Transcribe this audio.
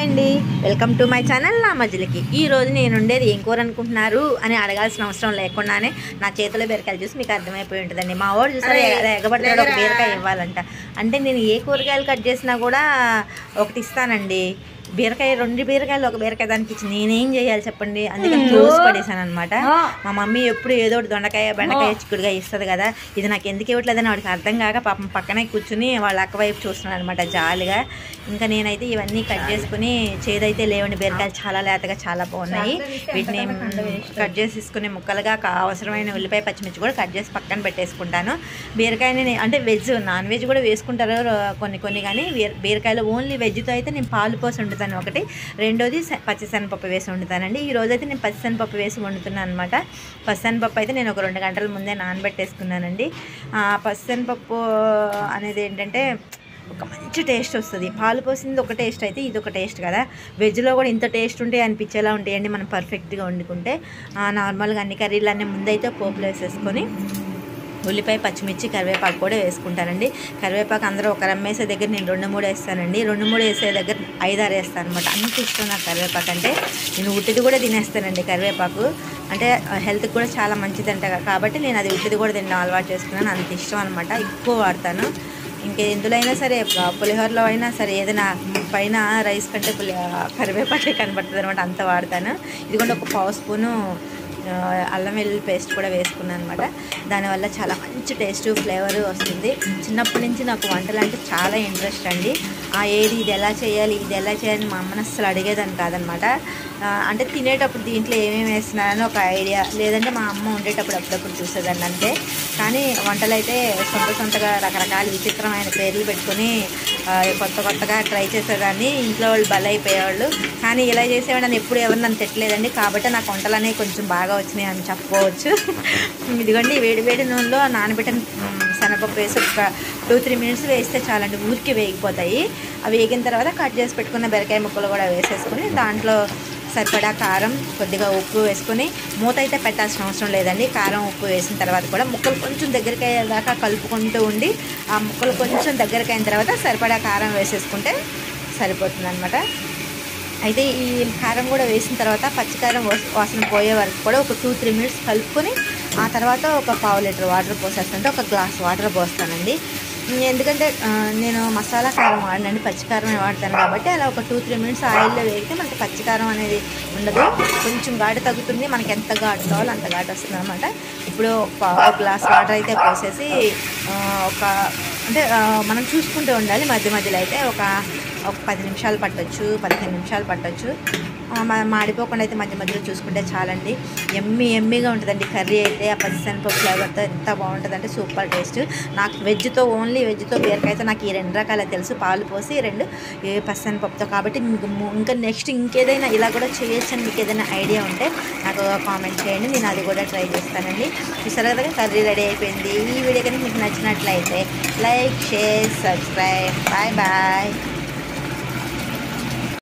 అండి welcome to my channel నా మధ్యలకి ఈ రోజు నేను ఉండేది ఏం కూర అనుకుంటున్నారు అని అడగాల్సిన అవసరం లేకుండానే నా చేతిలో బీరకాయలు చూసి మీకు అర్థమైపోయి ఉంటుందండి మా వాడు చూసారా ఎగ- ఎగబడతాడు ఒక బీరకాయ ఇవ్వాలంట అంటే నేను ఏ కూరగాయలు కట్ చేసినా కూడా ఒకటి ఇస్తానండి బీరకాయ రెండు బీరకాయలు ఒక బీరకాయ దానికి ఇచ్చి నేనేం చేయాలి చెప్పండి అందుకని చూసి పడేసాను అనమాట మా మమ్మీ ఎప్పుడు ఏదో ఒకటి దొండకాయ బెండకాయ చిక్కుడుగా ఇస్తుంది కదా ఇది నాకు ఎందుకు ఇవ్వట్లేదని వాడికి అర్థం కాక పాపం పక్కనే కూర్చుని వాళ్ళ అక్క వైపు చూస్తున్నాను అనమాట జాలిగా ఇంకా నేనైతే ఇవన్నీ కట్ చేసుకుని చేదైతే లేవండి బీరకాయలు చాలా లేతగా చాలా బాగున్నాయి వీటిని కట్ చేసి తీసుకుని ముక్కలుగా కా- అవసరమైన ఉల్లిపాయ పచ్చిమిర్చి కూడా కట్ చేసి పక్కన పెట్టేసుకుంటాను బీరకాయని నే- అంటే వెజ్ నాన్ వెజ్ కూడా వేసుకుంటారు రో- కొన్ని కొన్ని కానీ బీర- బీరకాయలు ఓన్లీ వెజ్తో అయితే నేను పాలు పోసి వండుతాను ఒకటి రెండోది శ- పచ్చిశనగపప్పు వేసి వండుతానండి ఈ రోజు అయితే నేను పచ్చిశనగపప్పు వేసి వండుతున్నాను అనమాట పచ్చిశనగపప్పు అయితే నేను ఒక రెండు గంటల ముందే నానబెట్టేసుకున్నానండి ఆ పచ్చిశనగపప్పు అనేది ఏంటంటే ఒక మంచి టేస్ట్ వస్తుంది పాలు పోసింది ఒక టేస్ట్ అయితే ఇది ఒక టేస్ట్ కదా వెజ్లో కూడా ఇంత టేస్ట్ ఉంటే అనిపించేలా ఉంటాయండి మనం పర్ఫెక్ట్గా వండుకుంటే ఆ, నార్మల్గా అన్ని కర్రీలు అన్నీ ముందైతే పోపులు వేసేసుకొని ఉల్లిపాయ పచ్చిమిర్చి కరివేపాకు కూడా వేసుకుంటానండి కరివేపాకు అందరూ ఒక రమ్మేసే దగ్గర నేను రెండు మూడు వేస్తానండి రెండు మూడు వేసే దగ్గర ఐదారు వేస్తాను అనమాట అంత ఇష్టం నాకు కరివేపాకు అంటే నేను ఉట్టిది కూడా తినేస్తానండి కరివేపాకు అంటే హెల్త్కి కూడా చాలా మంచిదంట కాబట్టి నేను అది ఉట్టిది కూడా తినడం అలవాటు చేసుకున్నాను అంత ఇష్టం అనమాట ఎక్కువ వాడతాను ఇంకా ఎందులో అయినా సరే ప- పులిహోరలో అయినా సరే ఏదైనా పైన రైస్ కంటే పులి కరివేపాకే కనబడుతుంది అనమాట అంత వాడతాను ఇది కూడా ఒక పావు స్పూను ఆ, అల్లం వెల్లుల్లి పేస్ట్ కూడా వేసుకున్నాను అనమాట దానివల్ల చాలా మంచి టేస్ట్ ఫ్లేవర్ వస్తుంది చిన్నప్పటి నుంచి నాకు వంటలు అంటే చాలా ఇంట్రెస్ట్ అండి ఆ ఏది ఇది ఎలా చేయాలి ఇది ఎలా చేయాలి మా అమ్మని అస్సలు అడిగేదాన్ని కాదనమాట ఆ, అంటే తినేటప్పుడు దీంట్లో ఏమేమి వేస్తున్నారని ఒక ఐడియా లేదంటే మా అమ్మ ఉండేటప్పుడు అప్పుడప్పుడు చూసేదాన్ని అంతే కానీ వంటలు అయితే సొంత సొంతగా రకరకాల విచిత్రమైన పేర్లు పెట్టుకొని ఆ, కొత్త కొత్తగా ట్రై చేసేదాన్ని ఇంట్లో వాళ్ళు బలైపోయేవాళ్ళు కానీ ఇలా చేసేవాడిని ఎప్పుడు ఎవరు నన్ను తిట్టలేదండి కాబట్టి నాకు వంటలు అనేవి కొంచెం బాగా వచ్చినాయి అని చెప్పుకోవచ్చు ఇదిగోండి వేడి వేడి నూనెలో నానబెట్టిన మ్, శనగపప్పు వేసి ఒక టూ త్రీ మినిట్స్ వేస్తే చాలండి ఊరికి వేగిపోతాయి అవి వేగిన తర్వాత కట్ చేసి పెట్టుకున్న బెరకాయ ముక్కలు కూడా వేసేసుకొని దాంట్లో సరిపడా కారం కొద్దిగా ఉప్పు వేసుకొని మూత అయితే పెట్టాల్సిన అవసరం లేదండి కారం ఉప్పు వేసిన తర్వాత కూడా ముక్కలు కొంచెం దగ్గరికి అయ్యేదాకా కలుపుకుంటూ ఉండి ఆ ముక్కలు కొంచెం దగ్గరికి అయిన తర్వాత సరిపడా కారం వేసేసుకుంటే సరిపోతుంది అనమాట అయితే ఈ కారం కూడా వేసిన తర్వాత పచ్చికారం వాస- వాసన పోయే వరకు కూడా ఒక టూ త్రీ మినిట్స్ కలుపుకొని ఆ తర్వాత ఒక పావు లీటర్ వాటర్ పోసేస్తుంటే ఒక గ్లాస్ వాటర్ పోస్తానండి ఉమ్, ఎందుకంటే ఆ, నేను మసాలా కారం వాడనండి పచ్చికారమే వాడతాను కాబట్టి అలా ఒక టూ త్రీ మినిట్స్ ఆయిల్లో వేగితే మనకి పచ్చికారం అనేది ఉండదు కొంచెం ఘాటు తగ్గుతుంది మనకి ఎంత ఘాటు కావాలో అంత ఘాటు వస్తుంది అనమాట ఇప్పుడు ఒక పా- ఒక గ్లాస్ వాటర్ అయితే పోసేసి ఆ, ఒక అంటే ఆ, మనం చూసుకుంటూ ఉండాలి మధ్య మధ్యలో అయితే ఒక ఒక పది నిమిషాలు పట్టొచ్చు పదిహేను నిమిషాలు పట్టొచ్చు ఆ, మా- మాడిపోకుండా అయితే మధ్య మధ్యలో చూసుకుంటే చాలండి ఎమ్మి ఎమ్మిగా ఉంటుందండి కర్రీ అయితే ఆ పచ్చిశనగపప్పు ఫ్లేవర్తో ఎంత బాగుంటుందంటే సూపర్ టేస్ట్ నాకు వెజ్తో ఓన్లీ వెజ్తో బీరకాయతో నాకు ఈ రెండు రకాల తెలుసు పాలు పోసి రెండు ఏ పచ్చిశనగపప్పుతో కాబట్టి మీకు ము- ఇంకా నెక్స్ట్ ఇంకేదైనా ఇలా కూడా చేయొచ్చు అని మీకు ఏదైనా ఐడియా ఉంటే నాకు కామెంట్ చేయండి నేను అది కూడా ట్రై చేస్తానండి చూసారు కదా కర్రీ రెడీ అయిపోయింది ఈ వీడియో కనుక మీకు నచ్చినట్లయితే like share subscribe bye bye